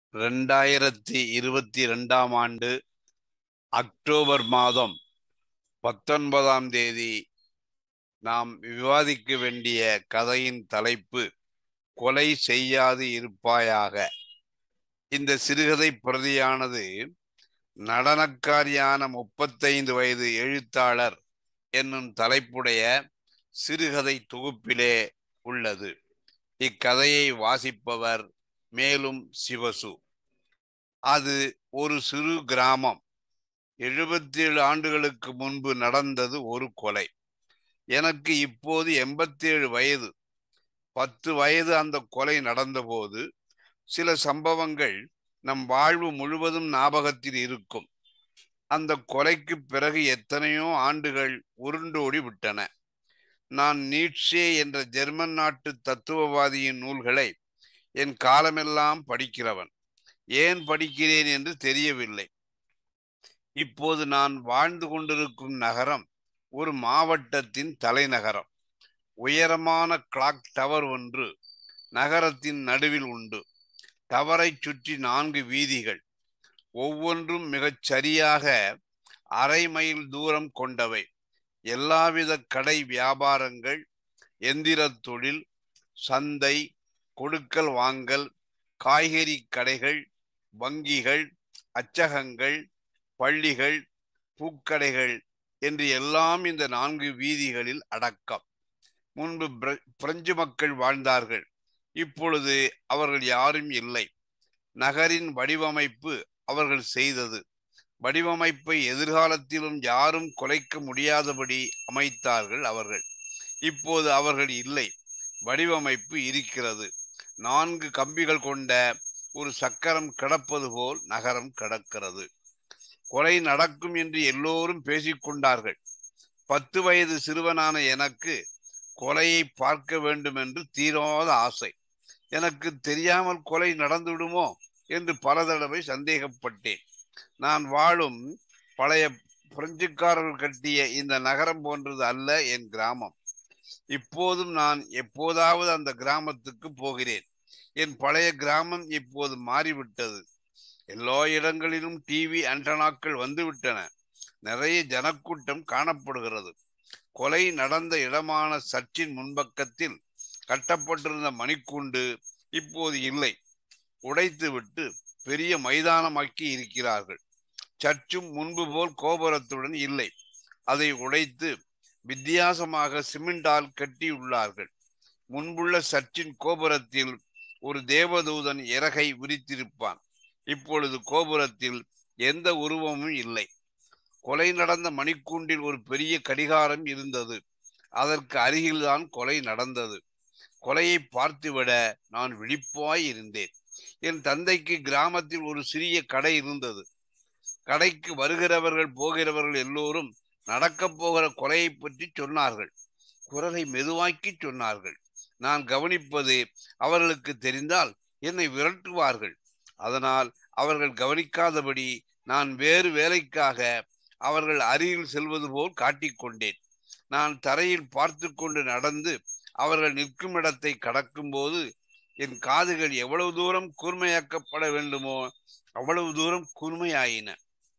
ரெண்டாயிரத்தி இருபத்தி ரெண்டாம் ஆண்டு அக்டோபர் மாதம் பத்தொன்பதாம் தேதி நாம் விவாதிக்க வேண்டிய கதையின் தலைப்பு கொலை செய்யாது இருப்பாயாக இந்த சிறுகதை பிரதியானது நடனக்காரியான முப்பத்தைந்து வயது எழுத்தாளர் என்னும் தலைப்புடைய சிறுகதை தொகுப்பிலே உள்ளது இக்கதையை வாசிப்பவர் மேலும் சிவசு அது ஒரு சிறு கிராமம் எழுபத்தி ஏழு ஆண்டுகளுக்கு முன்பு நடந்தது ஒரு கொலை எனக்கு இப்போது எண்பத்தேழு வயது பத்து வயது அந்த கொலை நடந்தபோது சில சம்பவங்கள் நம் வாழ்வு முழுவதும் ஞாபகத்தில் இருக்கும் அந்த கொலைக்கு பிறகு எத்தனையோ ஆண்டுகள் உருண்டோடி விட்டன நான் நீட்சே என்ற ஜெர்மன் நாட்டு தத்துவவாதியின் நூல்களை என் காலமெல்லாம் படிக்கிறவன் ஏன் படிக்கிறேன் என்று தெரியவில்லை இப்போது நான் வாழ்ந்து கொண்டிருக்கும் நகரம் ஒரு மாவட்டத்தின் தலைநகரம் உயரமான கிளாக் டவர் ஒன்று நகரத்தின் நடுவில் உண்டு டவரை சுற்றி நான்கு வீதிகள் ஒவ்வொன்றும் மிகச் சரியாக அரை மைல் தூரம் கொண்டவை எல்லாவித கடை வியாபாரங்கள் எந்திர தொழில் சந்தை கொடுக்கல் வாங்கல் காய்கறி கடைகள் வங்கிகள் அச்சகங்கள் பள்ளிகள் பூக்கடைகள் என்று எல்லாம் இந்த நான்கு வீதிகளில் அடக்கம் முன்பு பிரெஞ்சு மக்கள் வாழ்ந்தார்கள் இப்பொழுது அவர்கள் யாரும் இல்லை நகரின் வடிவமைப்பு அவர்கள் செய்தது வடிவமைப்பை எதிர்காலத்திலும் யாரும் குலைக்க முடியாதபடி அமைத்தார்கள் அவர்கள் இப்போது அவர்கள் இல்லை வடிவமைப்பு இருக்கிறது நான்கு கம்பிகள் கொண்ட ஒரு சக்கரம் கிடப்பது போல் நகரம் கிடக்கிறது கொலை நடக்கும் என்று எல்லோரும் பேசிக்கொண்டார்கள் பத்து வயது சிறுவனான எனக்கு கொலையை பார்க்க வேண்டும் என்று தீராத ஆசை எனக்கு தெரியாமல் கொலை நடந்துவிடுமோ என்று பல தடவை சந்தேகப்பட்டேன் நான் வாழும் பழைய பிரெஞ்சுக்காரர்கள் கட்டிய இந்த நகரம் போன்றது அல்ல என் கிராமம் இப்போதும் நான் எப்போதாவது அந்த கிராமத்துக்கு போகிறேன் என் பழைய கிராமம் இப்போது மாறிவிட்டது எல்லா இடங்களிலும் டிவி ஆண்டனாக்கள் வந்துவிட்டன நிறைய ஜனக்கூட்டம் காணப்படுகிறது கொலை நடந்த இடமான சர்ச்சின் முன்பக்கத்தில் கட்டப்பட்டிருந்த மணிக்கூண்டு இப்போது இல்லை உடைத்து விட்டு பெரிய மைதானமாக்கி இருக்கிறார்கள் சர்ச்சும் முன்பு போல் கோபுரத்துடன் இல்லை அதை உடைத்து வித்தியாசமாக சிமெண்டால் கட்டியுள்ளார்கள் முன்புள்ள சர்ச்சின் கோபுரத்தில் ஒரு தேவதூதன் இறகை விரித்திருப்பான் இப்பொழுது கோபுரத்தில் எந்த உருவமும் இல்லை கொலை நடந்த மணிக்கூண்டில் ஒரு பெரிய கடிகாரம் இருந்தது அதற்கு அருகில்தான் கொலை நடந்தது கொலையை பார்த்துவிட நான் விழிப்பாய் இருந்தேன் என் தந்தைக்கு கிராமத்தில் ஒரு சிறிய கடை இருந்தது கடைக்கு வருகிறவர்கள் போகிறவர்கள் எல்லோரும் நடக்கப் போகிற கொலையை பற்றி சொன்னார்கள் குரலை மெதுவாக்கி சொன்னார்கள் நான் கவனிப்பது அவர்களுக்கு தெரிந்தால் என்னை விரட்டுவார்கள் அதனால் அவர்கள் கவனிக்காதபடி நான் வேறு வேலைக்காக அவர்கள் அருகில் செல்வது போல் காட்டிக்கொண்டேன் நான் தரையில் பார்த்து கொண்டு நடந்து அவர்கள் நிற்கும் இடத்தை கடக்கும் போது என் காதுகள் எவ்வளவு தூரம் கூர்மையாக்கப்பட வேண்டுமோ அவ்வளவு தூரம் கூர்மையாயின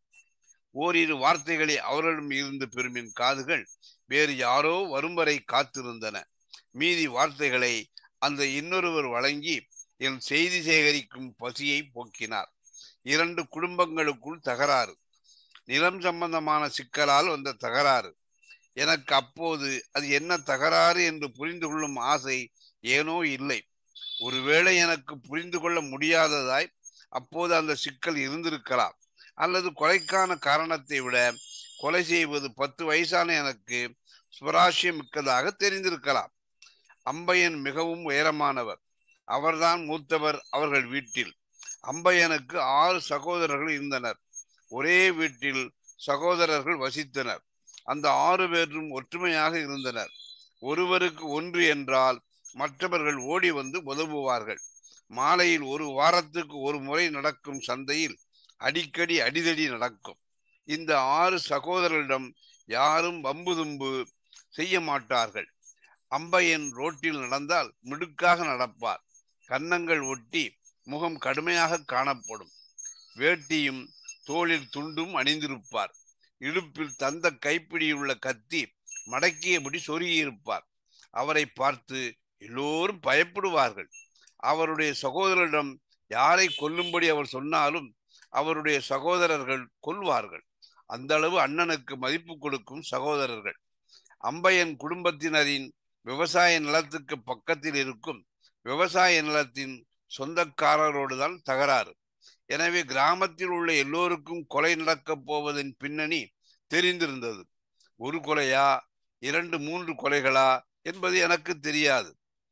ஓரிரு வார்த்தைகளை அவர்களிடம் இருந்து பெறும் என் காதுகள் வேறு யாரோ வரும் வரை காத்திருந்தன மீதி வார்த்தைகளை அந்த இன்னொருவர் வழங்கி என் செய்தி சேகரிக்கும் பசியை போக்கினார் இரண்டு குடும்பங்களுக்குள் தகராறு நிலம் சம்பந்தமான சிக்கலால் வந்த தகராறு எனக்கு அப்போது அது என்ன தகராறு என்று புரிந்து கொள்ளும் ஆசை ஏனோ இல்லை ஒருவேளை எனக்கு புரிந்து கொள்ள முடியாததாய் அப்போது அந்த சிக்கல் இருந்திருக்கலாம் அல்லது கொலைக்கான காரணத்தை விட கொலை செய்வது பத்து வயசான எனக்கு சுவராசியம் மிக்கதாக தெரிந்திருக்கலாம் அம்பையன் மிகவும் உயரமானவர் அவர்தான் மூத்தவர் அவர்கள் வீட்டில் அம்பையனுக்கு ஆறு சகோதரர்கள் இருந்தனர் ஒரே வீட்டில் சகோதரர்கள் வசித்தனர் அந்த ஆறு பேரும் ஒற்றுமையாக இருந்தனர் ஒருவருக்கு ஒன்று என்றால் மற்றவர்கள் ஓடி வந்து உதவுவார்கள் மாலையில் ஒரு வாரத்துக்கு ஒரு முறை நடக்கும் சந்தையில் அடிக்கடி அடிதடி நடக்கும் இந்த ஆறு சகோதரர்களிடம் யாரும் வம்பு தும்பு செய்ய மாட்டார்கள் அம்பையன் ரோட்டில் நடந்தால் மிடுக்காக நடப்பார் கன்னங்கள் ஒட்டி முகம் கடுமையாக காணப்படும் வேட்டியும் தோளில் துண்டும் அணிந்திருப்பார் இடுப்பில் தந்த கைப்பிடியுள்ள கத்தி மடக்கியபடி சொருகியிருப்பார் அவரை பார்த்து எல்லோரும் பயப்படுவார்கள் அவருடைய சகோதரரிடம் யாரை கொல்லும்படி அவர் சொன்னாலும் அவருடைய சகோதரர்கள் கொல்வார்கள் அந்த அளவு அண்ணனுக்கு மதிப்பு கொடுக்கும் சகோதரர்கள் அம்பையன் குடும்பத்தினரின் விவசாய நிலத்துக்கு பக்கத்தில் இருக்கும் விவசாய நிலத்தின் சொந்தக்காரரோடு தான் தகராறு எனவே கிராமத்தில் உள்ள எல்லோருக்கும் கொலை நடக்கப் போவதன் பின்னணி தெரிந்திருந்தது ஒரு கொலையா இரண்டு மூன்று கொலைகளா என்பது எனக்கு தெரியாது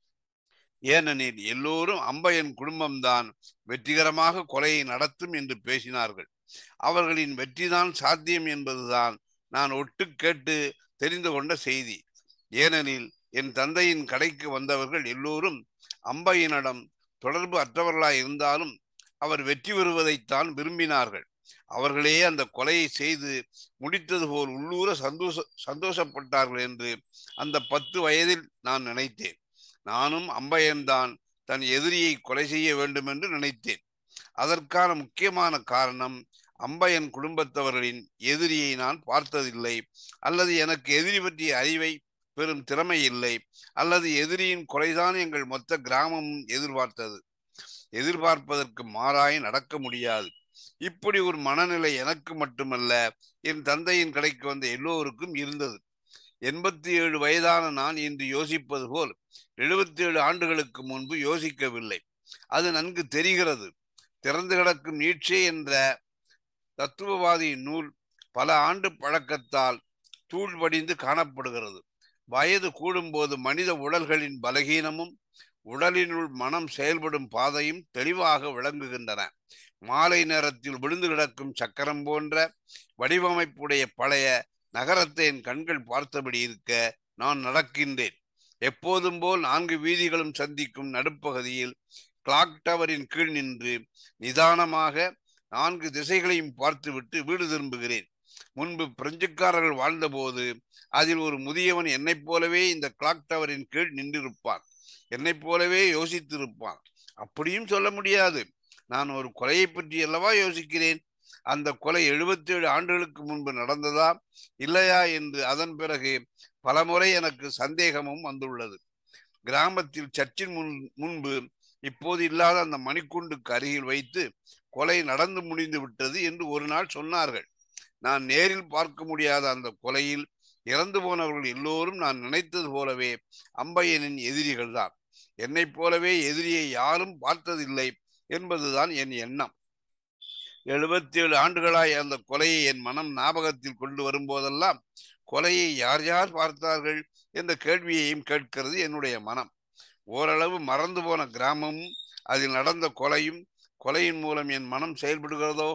ஏனெனில் எல்லோரும் அம்பையன் குடும்பம்தான் வெற்றிகரமாக கொலையை நடத்தும் என்று பேசினார்கள் அவர்களின் வெற்றிதான் சாத்தியம் என்பதுதான் நான் ஒட்டு கேட்டு தெரிந்து கொண்ட செய்தி ஏனெனில் என் தந்தையின் கடைக்கு வந்தவர்கள் எல்லோரும் அம்பையனிடம் தொடர்பு அற்றவர்களாய் இருந்தாலும் அவர் வெற்றி பெறுவதைத்தான் விரும்பினார்கள் அவர்களே அந்த கொலையை செய்து முடித்தது போல் உள்ளூர சந்தோஷ சந்தோஷப்பட்டார்கள் என்று அந்த பத்து வயதில் நான் நினைத்தேன் நானும் அம்பையன்தான் தன் எதிரியை கொலை செய்ய வேண்டும் என்று நினைத்தேன் அதற்கான முக்கியமான காரணம் அம்பையன் குடும்பத்தவர்களின் எதிரியை நான் பார்த்ததில்லை அல்லது எனக்கு எதிரி பற்றிய அறிவை பெரும் திறமை இல்லை அல்லது எதிரியின் கொலைதான் எங்கள் மொத்த கிராமமும் எதிர்பார்த்தது எதிர்பார்ப்பதற்கு மாறாய் நடக்க முடியாது இப்படி ஒரு மனநிலை எனக்கு மட்டுமல்ல என் தந்தையின் கடைக்கு வந்த எல்லோருக்கும் இருந்தது எண்பத்தி ஏழு வயதான நான் இன்று யோசிப்பது போல் எழுபத்தி ஏழு ஆண்டுகளுக்கு முன்பு யோசிக்கவில்லை அது நன்கு தெரிகிறது திறந்து கிடக்கும் நீட்சே என்ற தத்துவவாதியின் நூல் பல ஆண்டு பழக்கத்தால் தூள் வடிந்து காணப்படுகிறது வயது கூடும்போது மனித உடல்களின் பலகீனமும் உடலினுள் மனம் செயல்படும் பாதையும் தெளிவாக விளங்குகின்றன மாலை நேரத்தில் விழுந்து கிடக்கும் சக்கரம் போன்ற வடிவமைப்புடைய பழைய நகரத்தை என் கண்கள் பார்த்தபடி இருக்க நான் நடக்கின்றேன் எப்போதும் போல் நான்கு வீதிகளும் சந்திக்கும் நடுப்பகுதியில் கிளாக் டவரின் கீழ் நின்று நிதானமாக நான்கு திசைகளையும் பார்த்துவிட்டு வீடு திரும்புகிறேன் முன்பு பிரெஞ்சுக்காரர்கள் வாழ்ந்தபோது அதில் ஒரு முதியவன் என்னைப் போலவே இந்த கிளாக் டவரின் கீழ் நின்றிருப்பான் என்னைப் போலவே யோசித்திருப்பான் அப்படியும் சொல்ல முடியாது நான் ஒரு கொலையை பற்றி அல்லவா யோசிக்கிறேன் அந்த கொலை எழுபத்தி ஏழு ஆண்டுகளுக்கு முன்பு நடந்ததா இல்லையா என்று அதன் பிறகு பலமுறை எனக்கு சந்தேகமும் வந்துள்ளது கிராமத்தில் சர்ச்சின் முன் முன்பு இப்போது இல்லாத அந்த மணிக்குண்டுக்கு அருகில் வைத்து கொலை நடந்து முடிந்து விட்டது என்று ஒரு நாள் சொன்னார்கள் நான் நேரில் பார்க்க முடியாத அந்த கொலையில் இறந்து போனவர்கள் எல்லோரும் நான் நினைத்தது போலவே அம்பையனின் எதிரிகள் தான் என்னைப் போலவே எதிரியை யாரும் பார்த்ததில்லை என்பதுதான் என் எண்ணம் எழுபத்தி ஏழு ஆண்டுகளாய் அந்த கொலையை என் மனம் ஞாபகத்தில் கொண்டு வரும்போதெல்லாம் கொலையை யார் யார் பார்த்தார்கள் என்ற கேள்வியையும் கேட்கிறது என்னுடைய மனம் ஓரளவு மறந்து போன கிராமமும் அதில் நடந்த கொலையும் கொலையின் மூலம் என் மனம் செயல்படுகிறதோ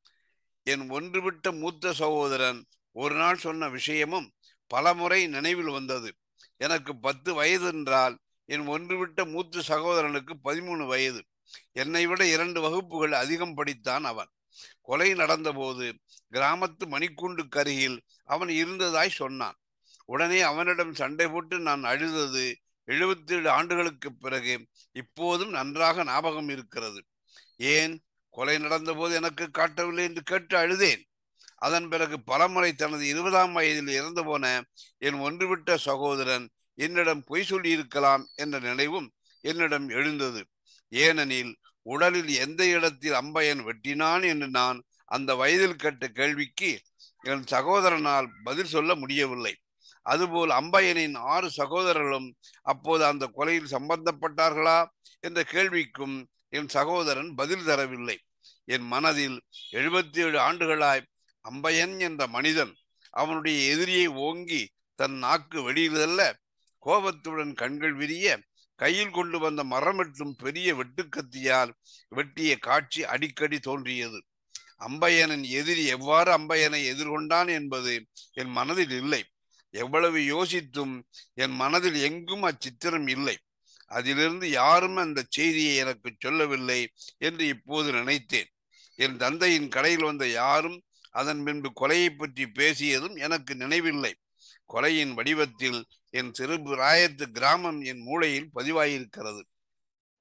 என் ஒன்றுவிட்ட மூத்த சகோதரன் ஒரு நாள் சொன்ன விஷயமும் பலமுறை நினைவில் வந்தது எனக்கு பத்து வயது என்றால் என் ஒன்றுவிட்ட மூத்த சகோதரனுக்கு பதிமூணு வயது என்னை விட இரண்டு வகுப்புகள் அதிகம் படித்தான் அவன் கொலை நடந்தபோது கிராமத்து மணிக்கூண்டுக்கு அருகில் அவன் இருந்ததாய் சொன்னான் உடனே அவனிடம் சண்டை போட்டு நான் அழுதது எழுபத்தி ஏழு ஆண்டுகளுக்கு பிறகு இப்போதும் நன்றாக ஞாபகம் இருக்கிறது ஏன் கொலை நடந்தபோது எனக்கு காட்டவில்லை என்று கேட்டு அழுதேன் அதன் பிறகு பலமுறை தனது இருபதாம் வயதில் இறந்து போன என் ஒன்றுவிட்ட சகோதரன் என்னிடம் பொய் சொல்லி இருக்கலாம் என்ற நினைவும் என்னிடம் எழுந்தது ஏனெனில் உடலில் எந்த இடத்தில் அம்பையன் வெட்டினான் என்று நான் அந்த வயதில் கேட்ட கேள்விக்கு என் சகோதரனால் பதில் சொல்ல முடியவில்லை அதுபோல் அம்பையனின் ஆறு சகோதரர்களும் அப்போது அந்த கொலையில் சம்பந்தப்பட்டார்களா என்ற கேள்விக்கும் என் சகோதரன் பதில் தரவில்லை என் மனதில் எழுபத்தி ஏழு ஆண்டுகளாய் அம்பையன் என்ற மனிதன் அவனுடைய எதிரியை ஓங்கி தன் நாக்கு வெளியிலல்ல கோபத்துடன் கண்கள் விரிய கையில் கொண்டு வந்த மரம் வெட்டும் பெரிய வெட்டுக்கத்தியால் வெட்டிய காட்சி அடிக்கடி தோன்றியது அம்பையனின் எதிரி எவ்வாறு அம்பையனை எதிர்கொண்டான் என்பது என் மனதில் இல்லை எவ்வளவு யோசித்தும் என் மனதில் எங்கும் அச்சித்திரம் இல்லை அதிலிருந்து யாரும் அந்த செய்தியை எனக்கு சொல்லவில்லை என்று இப்போது நினைத்தேன் என் தந்தையின் கடையில் வந்த யாரும் அதன் பின்பு கொலையை பற்றி பேசியதும் எனக்கு நினைவில்லை கொலையின் வடிவத்தில் என் சிறு ராயத்து கிராமம் என் மூளையில் பதிவாயிருக்கிறது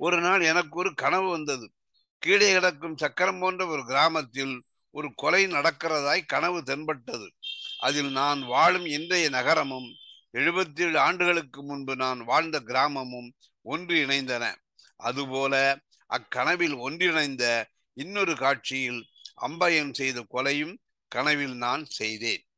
ஒரு நாள் எனக்கு ஒரு கனவு வந்தது கீழே கிடக்கும் சக்கரம் போன்ற ஒரு கிராமத்தில் ஒரு கொலை நடக்கிறதாய் கனவு தென்பட்டது அதில் நான் வாழும் இன்றைய நகரமும் எழுபத்தி ஏழு ஆண்டுகளுக்கு முன்பு நான் வாழ்ந்த கிராமமும் ஒன்று இணைந்தன அதுபோல அக்கனவில் ஒன்றிணைந்த இன்னொரு காட்சியில் அம்பயம் செய்த கொலையும் கனவில் நான் செய்தேன்